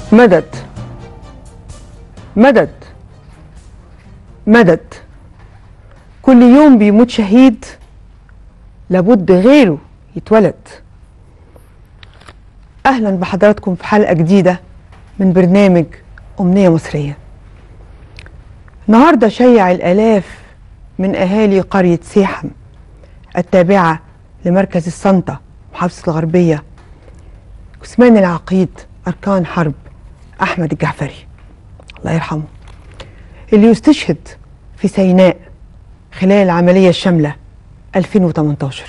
مدد مدد مدد كل يوم بيموت شهيد لابد غيره يتولد اهلا بحضراتكم في حلقه جديده من برنامج امنيه مصريه النهارده شيع الالاف من اهالي قريه سيحم التابعه لمركز السنطه محافظه الغربيه عثمان العقيد اركان حرب احمد الجعفري الله يرحمه اللي يستشهد في سيناء خلال العمليه الشامله 2018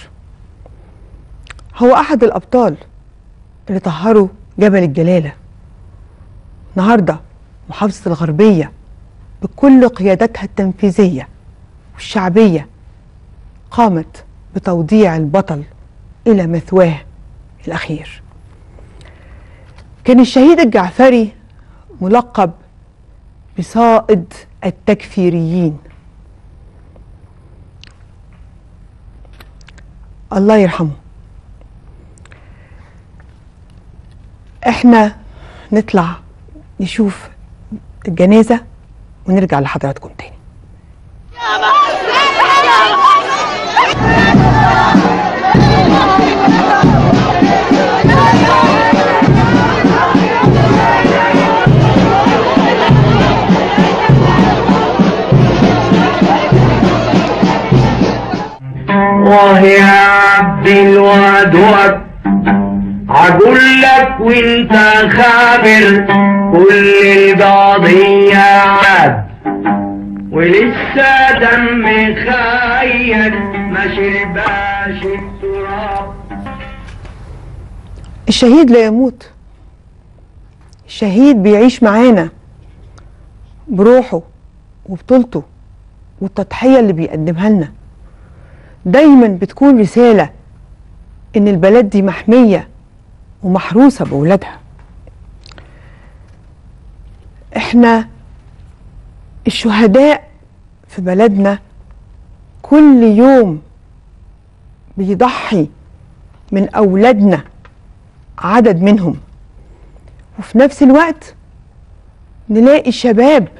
هو احد الابطال اللي طهروا جبل الجلاله النهارده محافظه الغربيه بكل قيادتها التنفيذيه والشعبيه قامت بتوضيع البطل الى مثواه الاخير كان الشهيد الجعفري ملقب بصائد التكفيريين الله يرحمه احنا نطلع نشوف الجنازة ونرجع لحضراتكم تاني والله يا عبد الودود هقول لك وانت خابر كل القضية عاد ولسه دم خيل ما شرباش التراب الشهيد لا يموت الشهيد بيعيش معانا بروحه وبطولته والتضحية اللي بيقدمها لنا دايما بتكون رسالة ان البلد دي محمية ومحروسة بولادها احنا الشهداء في بلدنا كل يوم بيضحي من اولادنا عدد منهم وفي نفس الوقت نلاقي شباب